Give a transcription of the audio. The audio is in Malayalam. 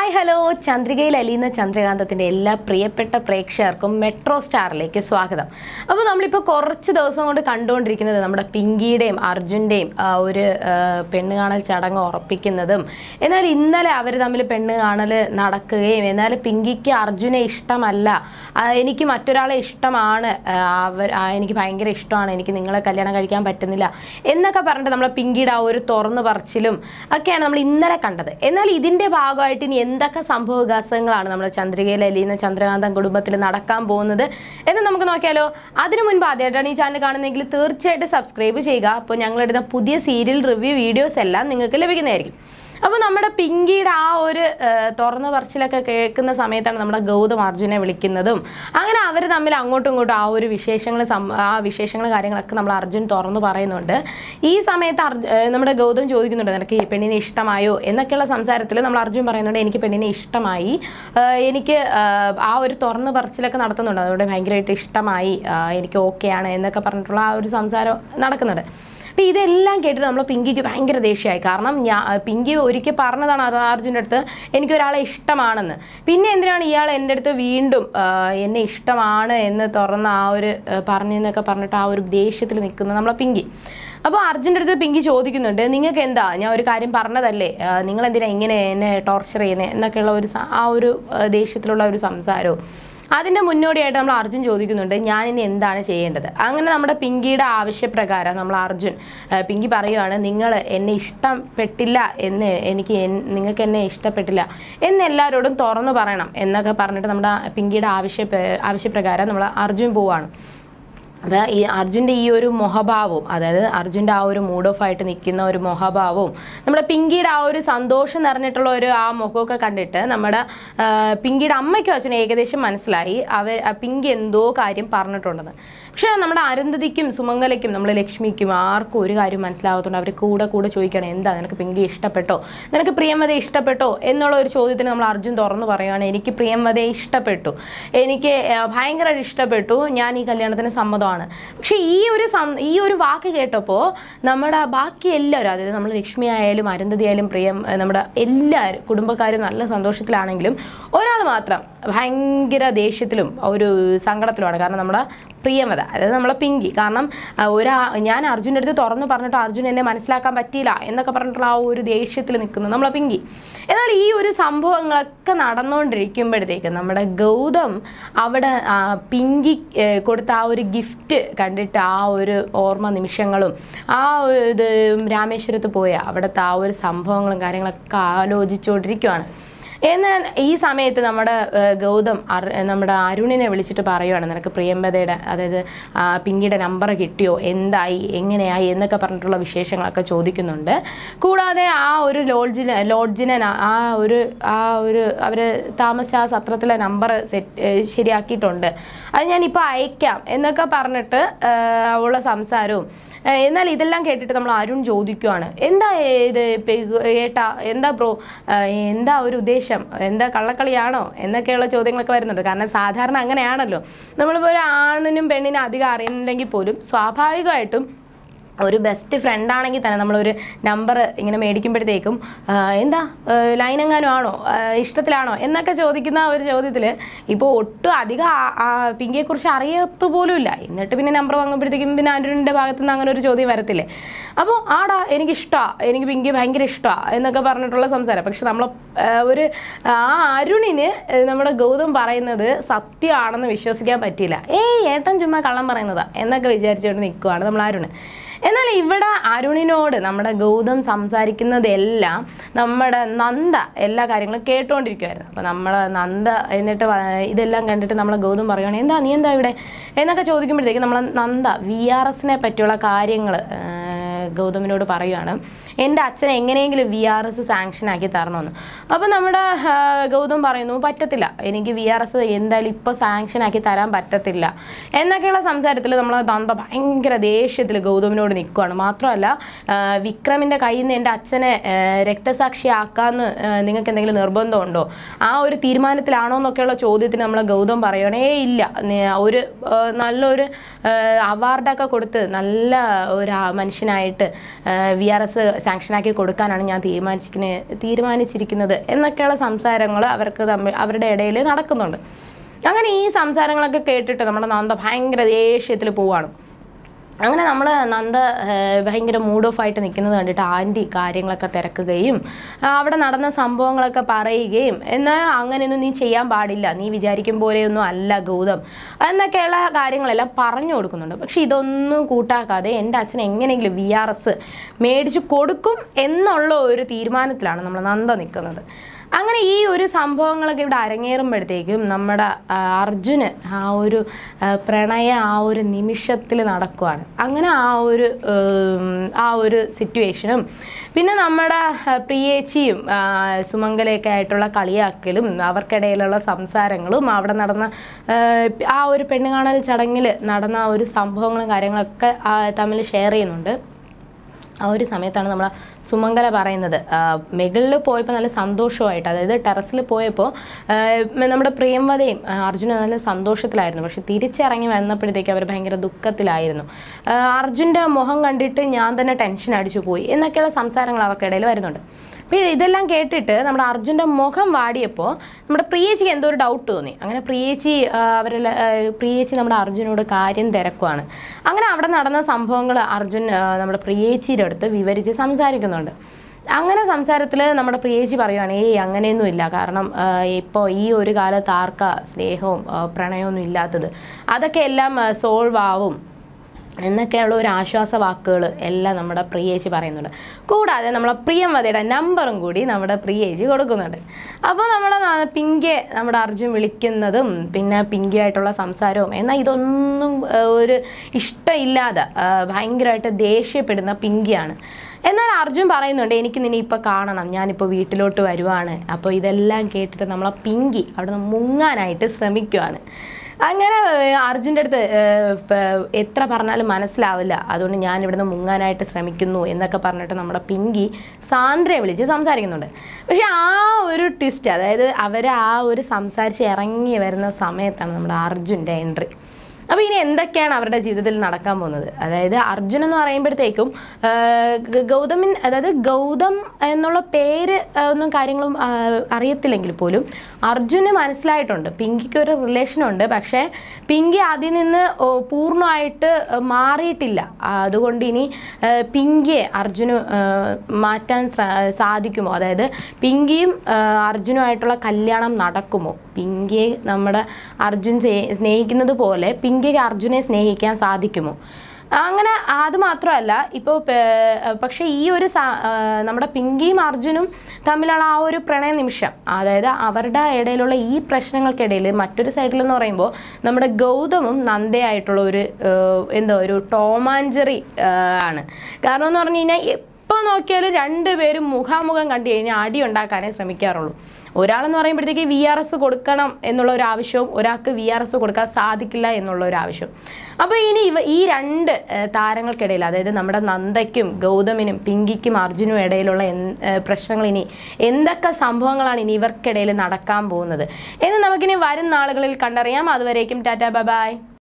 ഹായ് ഹലോ ചന്ദ്രികയിൽ അലിയുന്ന ചന്ദ്രകാന്തത്തിൻ്റെ എല്ലാ പ്രിയപ്പെട്ട പ്രേക്ഷകർക്കും മെട്രോ സ്റ്റാറിലേക്ക് സ്വാഗതം അപ്പോൾ നമ്മളിപ്പോൾ കുറച്ച് ദിവസം കൊണ്ട് കണ്ടുകൊണ്ടിരിക്കുന്നത് നമ്മുടെ പിങ്കിയുടെയും അർജുൻ്റെയും ഒരു ആ, പെണ്ണ് കാണൽ ചടങ്ങ് ഉറപ്പിക്കുന്നതും എന്നാൽ ഇന്നലെ അവർ തമ്മിൽ പെണ്ണ് കാണൽ നടക്കുകയും എന്നാൽ പിങ്കിക്ക് അർജുനെ ഇഷ്ടമല്ല ആ, എനിക്ക് മറ്റൊരാളെ ഇഷ്ടമാണ് ആ, അവർ ആ, എനിക്ക് ഭയങ്കര ഇഷ്ടമാണ് എനിക്ക് നിങ്ങളെ കല്യാണം കഴിക്കാൻ പറ്റുന്നില്ല എന്നൊക്കെ പറഞ്ഞിട്ട് നമ്മളെ പിങ്കിയുടെ ആ ഒരു തുറന്നു പറച്ചിലും ഒക്കെയാണ് നമ്മൾ ഇന്നലെ കണ്ടത് എന്നാൽ ഇതിന്റെ ഭാഗമായിട്ട് ഇനി എന്തൊക്കെ സംഭവ വികാസങ്ങളാണ് നമ്മുടെ ചന്ദ്രികയിൽ അലിയുന്ന ചന്ദ്രകാന്തം കുടുംബത്തിൽ നടക്കാൻ പോകുന്നത് എന്ന് നമുക്ക് നോക്കിയാലോ അതിനു മുൻപ് ആദ്യമായിട്ടാണ് ഈ ചാനൽ കാണുന്നതെങ്കിൽ തീർച്ചയായിട്ടും സബ്സ്ക്രൈബ് ചെയ്യുക അപ്പോൾ ഞങ്ങളിടുന്ന പുതിയ സീരിയൽ റിവ്യൂ വീഡിയോസ് എല്ലാം നിങ്ങൾക്ക് ലഭിക്കുന്നതായിരിക്കും അപ്പോൾ നമ്മുടെ പിങ്കിയുടെ ആ ഒരു ആ, തുറന്ന പറച്ചിലൊക്കെ കേൾക്കുന്ന സമയത്താണ് നമ്മുടെ ഗൗതം അർജുനെ വിളിക്കുന്നതും അങ്ങനെ അവർ തമ്മിൽ അങ്ങോട്ടും ഇങ്ങോട്ടും ആ ഒരു വിശേഷങ്ങൾ ആ വിശേഷങ്ങളും കാര്യങ്ങളൊക്കെ നമ്മൾ അർജുൻ തുറന്നു പറയുന്നുണ്ട് ഈ സമയത്ത് അർജു ആ, നമ്മുടെ ഗൗതം ചോദിക്കുന്നുണ്ട് നിനക്ക് ഈ പെണ്ണിനെ ഇഷ്ടമായോ എന്നൊക്കെയുള്ള സംസാരത്തിൽ നമ്മൾ അർജുൻ പറയുന്നുണ്ട് എനിക്ക് പെണ്ണിനെ ഇഷ്ടമായി ആ, എനിക്ക് ആ, ആ ഒരു തുറന്ന് പറച്ചിലൊക്കെ നടത്തുന്നുണ്ട് അതുകൊണ്ട് ഭയങ്കരമായിട്ട് ഇഷ്ടമായി ആ, എനിക്ക് ഓക്കെയാണ് എന്നൊക്കെ പറഞ്ഞിട്ടുള്ള ആ ഒരു സംസാരം നടക്കുന്നുണ്ട് അപ്പം ഇതെല്ലാം കേട്ടിട്ട് നമ്മൾ പിങ്കിക്ക് ഭയങ്കര ദേഷ്യമായി കാരണം ഞാൻ പിങ്കി ഒരിക്കൽ പറഞ്ഞതാണ് അർ- അർജുൻ്റെ അടുത്ത് എനിക്കൊരാളെ ഇഷ്ടമാണെന്ന് പിന്നെ എന്തിനാണ് ഇയാൾ എൻ്റെ അടുത്ത് വീണ്ടും ആ, എന്നെ ഇഷ്ടമാണ് എന്ന് തുറന്ന ആ ഒരു ആ, പറഞ്ഞെന്നൊക്കെ പറഞ്ഞിട്ട് ആ ഒരു ദേഷ്യത്തിൽ നിൽക്കുന്ന നമ്മളെ പിങ്കി അപ്പോൾ അർജുൻ്റെ അടുത്ത് പിങ്കി ചോദിക്കുന്നുണ്ട് നിങ്ങൾക്ക് എന്താ ഞാൻ ഒരു കാര്യം പറഞ്ഞതല്ലേ ആ, നിങ്ങൾ എന്തിനാ ഇങ്ങനെ എന്നെ ടോർച്ചർ ചെയ്യുന്നത് എന്നൊക്കെയുള്ള ഒരു സ- ആ ഒരു ആ, ദേഷ്യത്തിലുള്ള ഒരു സംസാരവും അതിന്റെ മുന്നോടിയായിട്ട് നമ്മൾ അർജുൻ ചോദിക്കുന്നുണ്ട് ഞാൻ ഇനി എന്താണ് ചെയ്യേണ്ടത് അങ്ങനെ നമ്മുടെ പിങ്കിയുടെ ആവശ്യപ്രകാരം നമ്മൾ അർജുൻ ആ, പിങ്കി പറയുവാണ് നിങ്ങൾ എന്നെ ഇഷ്ടപ്പെട്ടില്ല എന്ന് എനിക്ക് എൻ- നിങ്ങൾക്ക് എന്നെ ഇഷ്ടപ്പെട്ടില്ല എന്ന് എല്ലാവരോടും തുറന്നു പറയണം എന്നൊക്കെ പറഞ്ഞിട്ട് നമ്മുടെ പിങ്കിയുടെ ആവശ്യ ആവശ്യപ്രകാരം നമ്മൾ അർജുൻ പോവാണ് അത് ഈ അർജുൻ്റെ ഈ ഒരു മൊഹഭാവവും അതായത് അർജുൻ്റെ ആ ഒരു മൂഡ് ഓഫ് ആയിട്ട് നിൽക്കുന്ന ഒരു മൊഹഭാവവും നമ്മുടെ പിങ്കിയുടെ ആ ഒരു സന്തോഷം നിറഞ്ഞിട്ടുള്ള ഒരു ആ മുഖമൊക്കെ കണ്ടിട്ട് നമ്മുടെ ആ, പിങ്കിയുടെ അമ്മയ്ക്കും അച്ഛനും ഏകദേശം മനസ്സിലായി അവർ ആ പിങ്കി എന്തോ കാര്യം പറഞ്ഞിട്ടുണ്ടെന്ന് പക്ഷേ നമ്മുടെ അരുന്ധതിക്കും സുമംഗലയ്ക്കും നമ്മൾ ലക്ഷ്മിക്കും ആർക്കും ഒരു കാര്യം മനസ്സിലാകത്തുണ്ട് അവർ കൂടെ കൂടെ ചോദിക്കണം എന്താ നിനക്ക് പിങ്കി ഇഷ്ടപ്പെട്ടോ നിനക്ക് പ്രിയമത ഇഷ്ടപ്പെട്ടോ എന്നുള്ള ഒരു ചോദ്യത്തിന് നമ്മൾ അർജുൻ തുറന്നു പറയുകയാണ് എനിക്ക് പ്രിയമതയെ ഇഷ്ടപ്പെട്ടു എനിക്ക് ആ, ഭയങ്കരമായിട്ട് ഇഷ്ടപ്പെട്ടു ഞാൻ ഈ കല്യാണത്തിന് സമ്മതമാണ് പക്ഷേ ഈ ഒരു സം- ഈ ഒരു വാക്ക് കേട്ടപ്പോൾ നമ്മുടെ ബാക്കി എല്ലാവരും അതായത് നമ്മൾ ലക്ഷ്മി ആയാലും അരുന്ധതി ആയാലും പ്രിയം ആ, നമ്മുടെ എല്ലാവരും കുടുംബക്കാരും നല്ല സന്തോഷത്തിലാണെങ്കിലും ഒരാൾ മാത്രം ഭയങ്കര ദേഷ്യത്തിലും ഒരു സങ്കടത്തിലുമാണ് കാരണം നമ്മുടെ പ്രിയമത അതായത് നമ്മളെ പിങ്കി കാരണം ആ, ഒരാ ഞാൻ അർജുൻ്റെ അടുത്ത് തുറന്ന് പറഞ്ഞിട്ട് അർജുൻ എന്നെ മനസ്സിലാക്കാൻ പറ്റിയില്ല എന്നൊക്കെ പറഞ്ഞിട്ടുള്ള ആ ഒരു ദേഷ്യത്തിൽ നിൽക്കുന്നത് നമ്മളെ പിങ്കി എന്നാൽ ഈ ഒരു സംഭവങ്ങളൊക്കെ നടന്നുകൊണ്ടിരിക്കുമ്പോഴത്തേക്ക് നമ്മുടെ ഗൗതം അവിടെ ആ, പിങ്കി ഏ, കൊടുത്ത ആ ഒരു ഗിഫ്റ്റ് കണ്ടിട്ട് ആ ഒരു ഓർമ്മ നിമിഷങ്ങളും ആ ഒരു ഇത് രാമേശ്വരത്ത് പോയ അവിടുത്തെ ആ ഒരു സംഭവങ്ങളും കാര്യങ്ങളൊക്കെ ആലോചിച്ചുകൊണ്ടിരിക്കുവാണ് എന്നാൽ ഈ സമയത്ത് നമ്മുടെ ഏഹ്, ഗൗതം അർ- നമ്മുടെ അരുണിനെ വിളിച്ചിട്ട് പറയുവാണ് നിനക്ക് പ്രിയമ്പതയുടെ അതായത് ആ, പിങ്കിയുടെ നമ്പർ കിട്ടിയോ എന്തായി എങ്ങനെയായി എന്നൊക്കെ പറഞ്ഞിട്ടുള്ള വിശേഷങ്ങളൊക്കെ ചോദിക്കുന്നുണ്ട് കൂടാതെ ആ ഒരു ലോഡ്ജിന് ലോഡ്ജിനെ ന- ആ ഒരു ആ ഒരു അവർ താമസിച്ച ആ സത്രത്തിലെ നമ്പർ സെറ്റ് ശരിയാക്കിയിട്ടുണ്ട് അത് ഞാനിപ്പോൾ അയക്കാം എന്നൊക്കെ പറഞ്ഞിട്ട് ഏഹ്, ഉള്ള സംസാരവും ഏഹ് എന്നാൽ ഇതെല്ലാം കേട്ടിട്ട് നമ്മൾ അരുൺ ചോദിക്കുവാണ് എന്താ ഇത് പെ- ഏട്ടാ എന്താ ബ്രോ എന്താ ഒരു ഉദ്ദേശം എന്താ കള്ളക്കളിയാണോ എന്നൊക്കെയുള്ള ചോദ്യങ്ങളൊക്കെ വരുന്നുണ്ട് കാരണം സാധാരണ അങ്ങനെയാണല്ലോ നമ്മളിപ്പോൾ ഒരു ആണിനും പെണ്ണിനും അധികം അറിയുന്നില്ലെങ്കിൽ പോലും സ്വാഭാവികമായിട്ടും ഒരു ബെസ്റ്റ് ഫ്രണ്ട് ആണെങ്കിൽ തന്നെ നമ്മളൊരു നമ്പർ ഇങ്ങനെ മേടിക്കുമ്പോഴത്തേക്കും ആ, എന്താ ലൈൻ എങ്ങാനും ആണോ ആ, ഇഷ്ടത്തിലാണോ എന്നൊക്കെ ചോദിക്കുന്ന ഒരു ചോദ്യത്തിൽ ഇപ്പോൾ ഒട്ടും അധികം ആ- ആ പിങ്കിയെക്കുറിച്ച് അറിയത്തു പോലും ഇല്ല എന്നിട്ട് പിന്നെ നമ്പർ വാങ്ങുമ്പോഴത്തേക്കും പിന്നെ അരുണിൻ്റെ ഭാഗത്തു നിന്ന് അങ്ങനെ ഒരു ചോദ്യം വരത്തില്ലേ അപ്പോൾ ആടാ എനിക്ക് ഇഷ്ടമാണ് എനിക്ക് പിങ്കി ഭയങ്കര ഇഷ്ടമാണ് എന്നൊക്കെ പറഞ്ഞിട്ടുള്ള സംസാരം പക്ഷെ നമ്മൾ ഒരു ആ അരുണിന് ഏ, നമ്മുടെ ഗൗതം പറയുന്നത് സത്യമാണെന്ന് വിശ്വസിക്കാൻ പറ്റിയില്ല ഏയ് ഏട്ടൻ ചുമ്മാ കള്ളം പറയുന്നതാ എന്നൊക്കെ വിചാരിച്ചുകൊണ്ട് നിൽക്കുവാണ് നമ്മൾ അരുണ് എന്നാൽ ഇവിടെ അരുണിനോട് നമ്മുടെ ഗൗതം സംസാരിക്കുന്നതെല്ലാം നമ്മുടെ നന്ദ എല്ലാ കാര്യങ്ങളും കേട്ടുകൊണ്ടിരിക്കുമായിരുന്നു അപ്പോൾ നമ്മൾ നന്ദ എന്നിട്ട് വ- ഇതെല്ലാം കണ്ടിട്ട് നമ്മളെ ഗൗതം പറയുകയാണ് എന്താ നീ എന്താ ഇവിടെ എന്നൊക്കെ ചോദിക്കുമ്പോഴത്തേക്ക് നമ്മളെ നന്ദ വി ആർ എസിനെ പറ്റിയുള്ള കാര്യങ്ങൾ ഗൗതമിനോട് പറയുകയാണ് എൻ്റെ അച്ഛനെ എങ്ങനെയെങ്കിലും വി ആർ എസ് സാങ്ഷൻ ആക്കി തരണമെന്ന് അപ്പോൾ നമ്മുടെ ആ, ഗൗതം പറയുന്നു പറ്റത്തില്ല എനിക്ക് വി ആർ എസ് എന്തായാലും ഇപ്പോൾ സാങ്ഷൻ ആക്കി തരാൻ പറ്റത്തില്ല എന്നൊക്കെയുള്ള സംസാരത്തിൽ നമ്മൾ നന്ദ ഭയങ്കര ദേഷ്യത്തിൽ ഗൗതമിനോട് നിൽക്കുകയാണ് മാത്രമല്ല ആ, വിക്രമിൻ്റെ കയ്യിൽ നിന്ന് എൻ്റെ അച്ഛനെ ആ, രക്തസാക്ഷിയാക്കാമെന്ന് ആ, നിങ്ങൾക്ക് എന്തെങ്കിലും നിർബന്ധമുണ്ടോ ആ ഒരു തീരുമാനത്തിലാണോ എന്നൊക്കെയുള്ള ചോദ്യത്തിന് നമ്മൾ ഗൗതം പറയണേ ഇല്ല നി- ഒരു ആ, നല്ലൊരു ആ, അവാർഡൊക്കെ കൊടുത്ത് നല്ല ഒരു ആ മനുഷ്യനായിട്ട് വി ആർ എസ് സാങ്ഷനാക്കി കൊടുക്കാനാണ് ഞാൻ തീരുമാനിച്ചിരിക്കുന്നത് തീരുമാനിച്ചിരിക്കുന്നത് എന്നൊക്കെയുള്ള സംസാരങ്ങൾ അവർക്ക് തമ്മിൽ അവരുടെ ഇടയിൽ നടക്കുന്നുണ്ട് അങ്ങനെ ഈ സംസാരങ്ങളൊക്കെ കേട്ടിട്ട് നമ്മുടെ നന്ദ ഭയങ്കര ദേഷ്യത്തിൽ പോവാണ് അങ്ങനെ നമ്മൾ നന്ദ ഏഹ്, ഭയങ്കര മൂഡ് ഓഫ് ആയിട്ട് നിൽക്കുന്നത് കണ്ടിട്ട് ആൻറ്റി കാര്യങ്ങളൊക്കെ തിരക്കുകയും ആ, അവിടെ നടന്ന സംഭവങ്ങളൊക്കെ പറയുകയും എന്നാൽ അങ്ങനെയൊന്നും നീ ചെയ്യാൻ പാടില്ല നീ വിചാരിക്കും പോലെയൊന്നും അല്ല ഗൗതം എന്നൊക്കെയുള്ള കാര്യങ്ങളെല്ലാം പറഞ്ഞു കൊടുക്കുന്നുണ്ട് പക്ഷെ ഇതൊന്നും കൂട്ടാക്കാതെ എൻ്റെ അച്ഛൻ എങ്ങനെയെങ്കിലും വി ആർ എസ് മേടിച്ച് കൊടുക്കും എന്നുള്ള ഒരു തീരുമാനത്തിലാണ് നമ്മൾ നന്ദ നിൽക്കുന്നത് അങ്ങനെ ഈ ഒരു സംഭവങ്ങളൊക്കെ ഇവിടെ അരങ്ങേറുമ്പോഴത്തേക്കും നമ്മുടെ ആ, അർജുന് ആ ഒരു ആ, പ്രണയ ആ ഒരു നിമിഷത്തിൽ നടക്കുവാണ് അങ്ങനെ ആ ഒരു ഉം, ആ ഒരു സിറ്റുവേഷനും പിന്നെ നമ്മുടെ ആ, പ്രിയേച്ചിയും ആ, സുമംഗലയൊക്കെ ആയിട്ടുള്ള കളിയാക്കലും അവർക്കിടയിലുള്ള സംസാരങ്ങളും അവിടെ നടന്ന ആ, ആ ഒരു പെണ്ണ് കാണൽ ചടങ്ങിൽ നടന്ന ആ ഒരു സംഭവങ്ങളും കാര്യങ്ങളൊക്കെ ആ, തമ്മിൽ ഷെയർ ചെയ്യുന്നുണ്ട് ആ ഒരു സമയത്താണ് നമ്മൾ സുമംഗല പറയുന്നത് മെഗളിൽ പോയപ്പോൾ നല്ല സന്തോഷമായിട്ട് അതായത് ടെറസിൽ പോയപ്പോൾ നമ്മുടെ പ്രിയംവതയും ആ, അർജുനും നല്ല സന്തോഷത്തിലായിരുന്നു പക്ഷെ തിരിച്ചിറങ്ങി വന്നപ്പോഴത്തേക്ക് അവർ ഭയങ്കര ദുഃഖത്തിലായിരുന്നു ആ, അർജുൻ്റെ മുഖം കണ്ടിട്ട് ഞാൻ തന്നെ ടെൻഷൻ അടിച്ചു പോയി എന്നൊക്കെയുള്ള സംസാരങ്ങൾ അവർക്കിടയിൽ വരുന്നുണ്ട് അപ്പോൾ ഇതെല്ലാം കേട്ടിട്ട് നമ്മുടെ അർജുൻ്റെ മുഖം വാടിയപ്പോൾ നമ്മുടെ പ്രിയേച്ചിക്ക് എന്തോ ഒരു ഡൗട്ട് തോന്നി അങ്ങനെ പ്രിയേച്ചി ആ, അവരെല്ലാം ആ, പ്രിയേച്ചി നമ്മുടെ അർജുനോട് കാര്യം തിരക്കുവാണ് അങ്ങനെ അവിടെ നടന്ന സംഭവങ്ങൾ അർജുൻ ആ, നമ്മുടെ പ്രിയേച്ചിയുടെ അടുത്ത് വിവരിച്ച് സംസാരിക്കുന്നുണ്ട് അങ്ങനെ സംസാരത്തിൽ നമ്മുടെ പ്രിയേച്ചി പറയുവാണ് ഏയ് അങ്ങനെയൊന്നും ഇല്ല കാരണം ഇപ്പോൾ ഈ ഒരു കാലത്ത് ആർക്കാ സ്നേഹവും ആ, പ്രണയവും ഇല്ലാത്തത് അതൊക്കെ എല്ലാം സോൾവ് ആവും എന്നൊക്കെയുള്ള ഒരു ആശ്വാസ വാക്കുകൾ എല്ലാം നമ്മുടെ പ്രിയേച്ചി പറയുന്നുണ്ട് കൂടാതെ നമ്മളെ പ്രിയംവതയുടെ നമ്പറും കൂടി നമ്മുടെ പ്രിയേച്ചി കൊടുക്കുന്നുണ്ട് അപ്പോൾ നമ്മുടെ ന- പിങ്കിയെ നമ്മുടെ അർജുൻ വിളിക്കുന്നതും പിന്നെ പിങ്കിയായിട്ടുള്ള സംസാരവും എന്നാൽ ഇതൊന്നും ആ, ഒരു ഇഷ്ടമില്ലാതെ ആ, ഭയങ്കരമായിട്ട് ദേഷ്യപ്പെടുന്ന പിങ്കിയാണ് എന്നാൽ അർജുൻ പറയുന്നുണ്ട് എനിക്ക് നിന്നെ ഇപ്പോൾ കാണണം ഞാനിപ്പോൾ വീട്ടിലോട്ട് വരുവാണ് അപ്പോൾ ഇതെല്ലാം കേട്ടിട്ട് നമ്മളെ പിങ്കി അവിടെ നിന്ന് മുങ്ങാനായിട്ട് ശ്രമിക്കുവാണ് അങ്ങനെ ഏഹ്, അർജുൻ്റെ അടുത്ത് ഏഹ്, പ- എത്ര പറഞ്ഞാലും മനസ്സിലാവില്ല അതുകൊണ്ട് ഞാൻ ഇവിടുന്ന് മുങ്ങാനായിട്ട് ശ്രമിക്കുന്നു എന്നൊക്കെ പറഞ്ഞിട്ട് നമ്മുടെ പിങ്കി സാന്ദ്രയെ വിളിച്ച് സംസാരിക്കുന്നുണ്ട് പക്ഷെ ആ ഒരു ട്വിസ്റ്റ് അതായത് അവർ ആ ഒരു സംസാരിച്ച് ഇറങ്ങി വരുന്ന സമയത്താണ് നമ്മുടെ അർജുൻ്റെ എൻട്രി അപ്പോൾ ഇനി എന്തൊക്കെയാണ് അവരുടെ ജീവിതത്തിൽ നടക്കാൻ പോകുന്നത് അതായത് അർജുൻ എന്ന് പറയുമ്പോഴത്തേക്കും ആ, ഗ- ഗൗതമിൻ അതായത് ഗൗതം എന്നുള്ള പേര് ആ, ഒന്നും കാര്യങ്ങളും ആ, അറിയത്തില്ലെങ്കിൽ പോലും അർജുന് മനസ്സിലായിട്ടുണ്ട് പിങ്കിക്ക് ഒരു റിലേഷനുണ്ട് പക്ഷേ പിങ്കി അതിൽ നിന്ന് ഓ, പൂർണ്ണമായിട്ട് മാറിയിട്ടില്ല ആ, അതുകൊണ്ട് ഇനി ആ, പിങ്കിയെ അർജുന് ആ, മാറ്റാൻ ശ്ര- സാധിക്കുമോ അതായത് പിങ്കിയും ആ, അർജുനുമായിട്ടുള്ള കല്യാണം നടക്കുമോ പിങ്കിയെ നമ്മുടെ അർജുൻ സ്നേ- സ്നേഹിക്കുന്നത് പോലെ പിങ്കിക്ക് അർജുനെ സ്നേഹിക്കാൻ സാധിക്കുമോ അങ്ങനെ അത് മാത്രമല്ല ഇപ്പോൾ പക്ഷേ ഈ ഒരു സ- ആ, നമ്മുടെ പിങ്കിയും അർജുനും തമ്മിലുള്ള ആ ഒരു പ്രണയ നിമിഷം അതായത് അവരുടെ ഇടയിലുള്ള ഈ പ്രശ്നങ്ങൾക്കിടയിൽ മറ്റൊരു സൈഡിൽ എന്ന് പറയുമ്പോൾ നമ്മുടെ ഗൗതമും നന്ദയായിട്ടുള്ള ഒരു ആ, എന്തോ ഒരു ടോമാഞ്ചറി ആണ് കാരണം എന്ന് പറഞ്ഞു കഴിഞ്ഞാൽ എപ്പോൾ നോക്കിയാലും രണ്ടുപേരും മുഖാമുഖം കണ്ടു കഴിഞ്ഞാൽ അടി ഉണ്ടാക്കാനേ ശ്രമിക്കാറുള്ളൂ ഒരാളെന്ന് പറയുമ്പോഴത്തേക്ക് വി ആർ എസ് കൊടുക്കണം എന്നുള്ള ഒരു ആവശ്യവും ഒരാൾക്ക് വി ആർ എസ് കൊടുക്കാൻ സാധിക്കില്ല എന്നുള്ള ഒരു ആവശ്യം അപ്പോൾ ഇനി ഇവ ഈ രണ്ട് ഏഹ്, താരങ്ങൾക്കിടയിൽ അതായത് നമ്മുടെ നന്ദയ്ക്കും ഗൗതമിനും പിങ്കിക്കും അർജുനും ഇടയിലുള്ള എൻ- ഏഹ്, പ്രശ്നങ്ങൾ ഇനി എന്തൊക്കെ സംഭവങ്ങളാണ് ഇനി ഇവർക്കിടയിൽ നടക്കാൻ പോകുന്നത് എന്ന് നമുക്കിനി വരും നാളുകളിൽ കണ്ടറിയാം അതുവരേക്കും ടാറ്റാ ബൈ